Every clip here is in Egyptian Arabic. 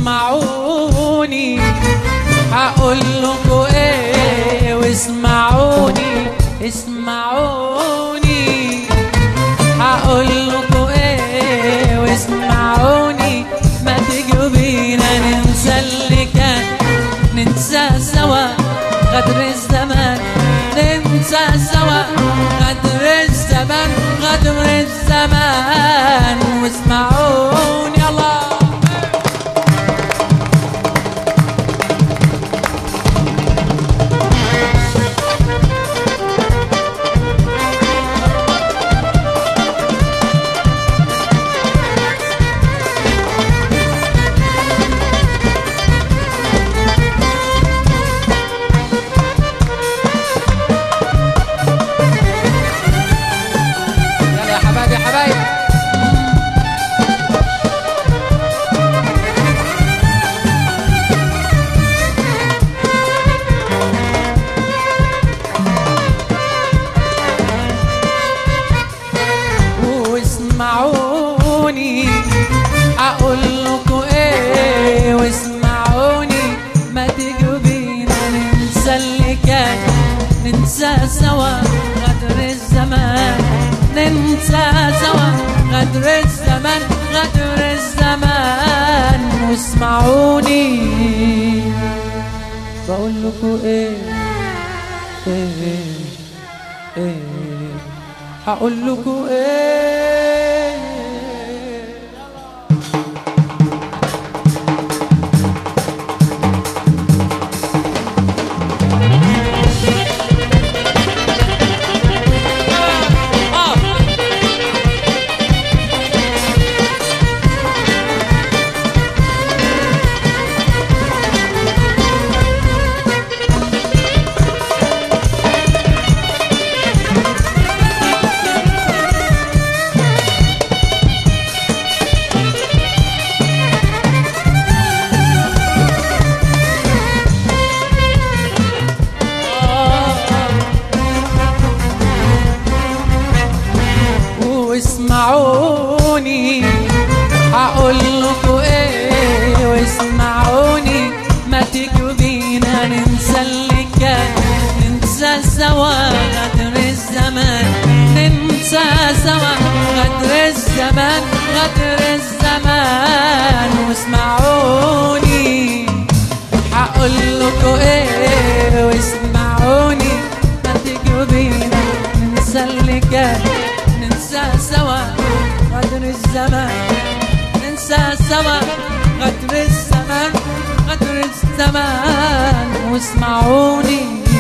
واسمعوني هقول لكم ايه واسمعوني اسمعوني هقول لكم ايه واسمعوني ما تيجوا بينا ننسى اللي كان ننسى سوا غدر الزمان ننسى سوا غدر الزمان غدر الزمان واسمعوني الله يلا يا حبايبي يا حبايبي واسمعوني اقول لكم ايه واسمعوني ما تيجوا بينا ننسى اللي كان ننسى سوا غدر الزمان ننسى سوا غدر الزمان غدر الزمان واسمعوني بقول لكم ايه ايه ايه هقول لكم ايه واسمعوني هقول لكم ايه واسمعوني ما تيجوا بينا ننسى اللي كان ننسى سوا غدر الزمان ننسى سوا غدر الزمان غدر الزمان واسمعوني هقول لكم ايه واسمعوني ما تيجوا بينا ننسى اللي كان ننسى سوا غدر الزمان ننسى سوا غدر الزمان غدر الزمان واسمعوني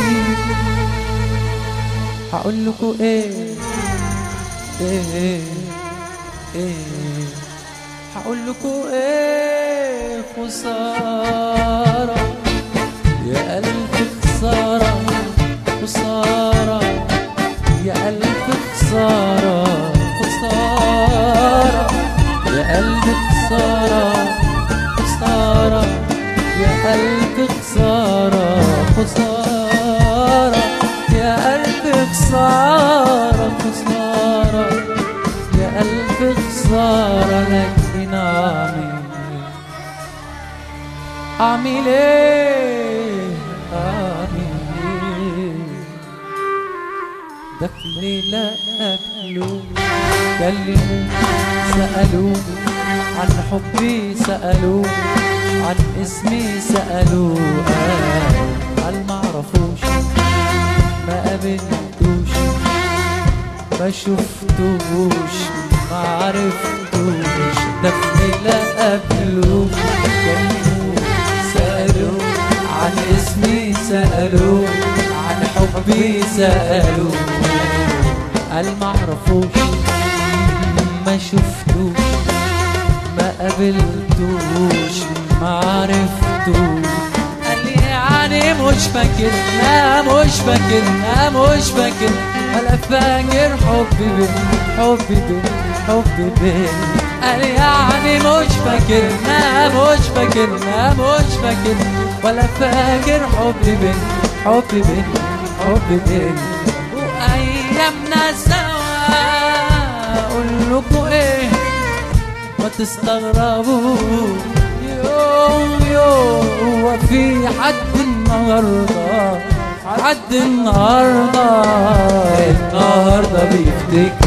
هقول لكم ايه ايه ايه هقول لكم ايه خساره يا ألف خسارة خسارة يا ألف خسارة خسارة يا ألف خسارة خسارة يا ألف خسارة خسارة يا ألف خسارة خسارة يا ألف خسارة لكن أعمل أعمل إيه أعمل إيه دفني لا أكلوا كلموا سألوا عن حبي سألوا عن اسمي سألوا قالوا هل معرفوش ما قابلتوش ما شفتوش ما عرفتوش دفني لا قبلوا كلموا سألوا عن اسمي سألوا عن حبي سألوا قال ما عرفوش ما شفتوش ما قابلتوش ما عرفتوش قال لي يعني مش فاكر لا مش فاكر لا مش فاكر ولا فاكر حبي بين حبي بين حبي بين قال لي يعني مش فاكر لا مش فاكر لا مش فاكر ولا فاكر حبي بين حبي بين حبي بين وايامنا سوا اقول لكم ايه ما تستغربوا يوم يوم هو في حد النهارده حد النهارده النهارده بيفتكر